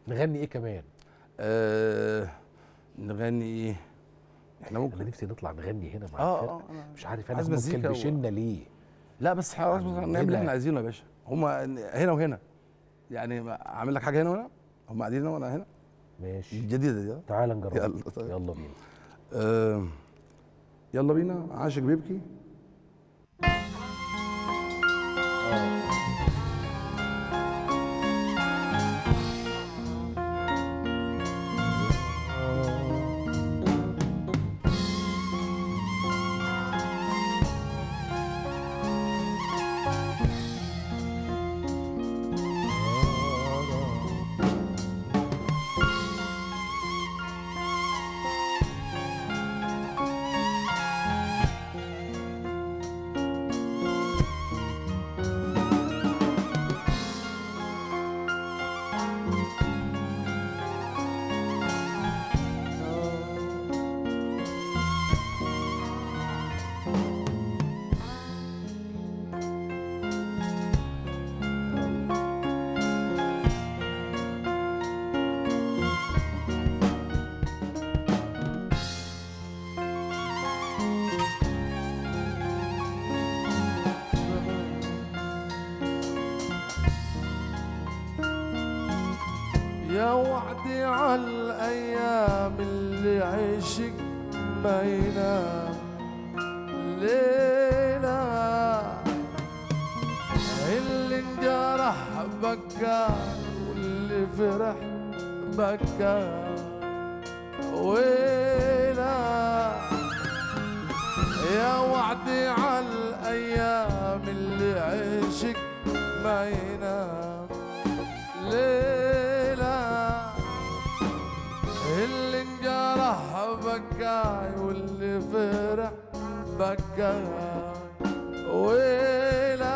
نغني ايه كمان آه نغني ايه احنا انا ممكن نفسي نطلع نغني هنا مع اه الفرقه اه أنا- مش عارف انا عايز هم مزيكا و- مكلبشنا ليه لا بس خلاص يعني نعمل اللي هنا- احنا عايزينه يا باشا هما هنا وهنا يعني اعمل لك حاجه هنا وهنا هم قاعدين هنا وانا هنا ماشي الجديده دي آه. تعال نجرب يلا طيب. يلا بينا آه يلا بينا عاشق بيبكي يا وعدي على الايام اللي عشق ما ينام ليلة اللي انجرح بكى واللي فرح بكى ويلا يا وعدي على الايام اللي عشق ما ينام ليلة اللي انجرح بكاي واللي فرح بكاي ويلا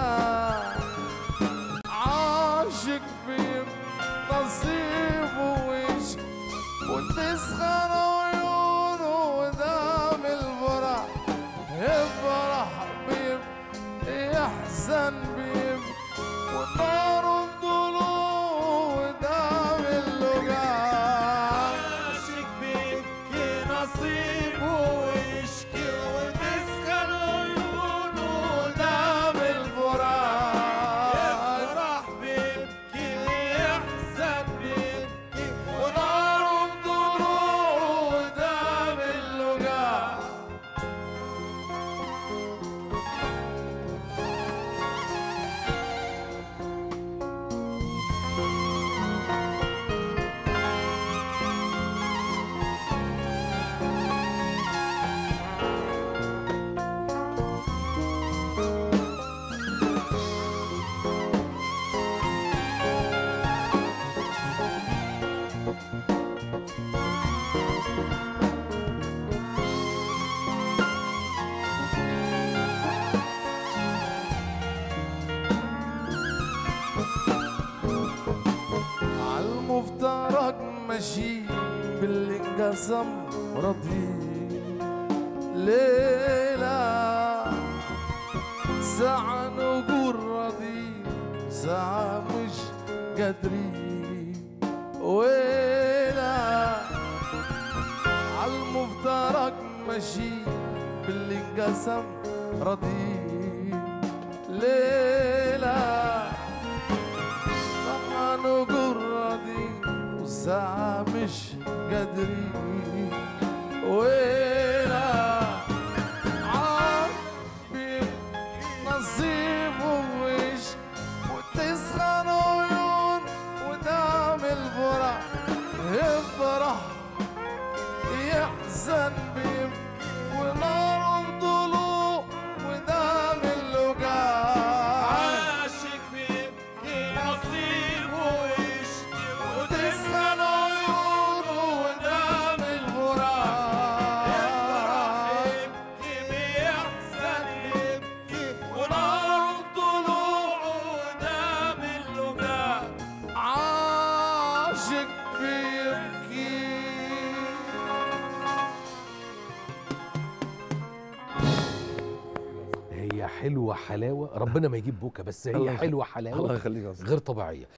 عاشق في نصيبه وش وتسخن عيونه ودام الفرح يفرح بيم يحزن بيم والنار بضلوع ودام اللقاء عاشق بيبكي نصيبه ويشكي وتسخن عيونه ودام الفراق يفرح بيبكي يحزن بيبكي ونار بضلوع ودام اللقاء عالمفترق ماشي باللي انقسم رضي ليلة ساعة نقول رضي ساعة مش قادرين ويلا عالمفترق ماشي باللي انقسم رضي ليلة طبعا نقول راضي وساعة مش قادرين ويلا عاقبي نصيبه وش وتسخن عيون ودام الفرح يفرح يحزن بيم ونار ضلوع ودام اللقاء عاشق بيبكي نصيبه ويشكي وتسخن عيونه ودام الفراق يبكي بيحزن يبكي ونار طلوعه قدام اللقاء عاشق بيبكي هي حلوه حلاوه ربنا ما يجيب بوكا بس هي الله يخليك. حلوه حلاوه الله يخليك يا أستاذ. غير طبيعيه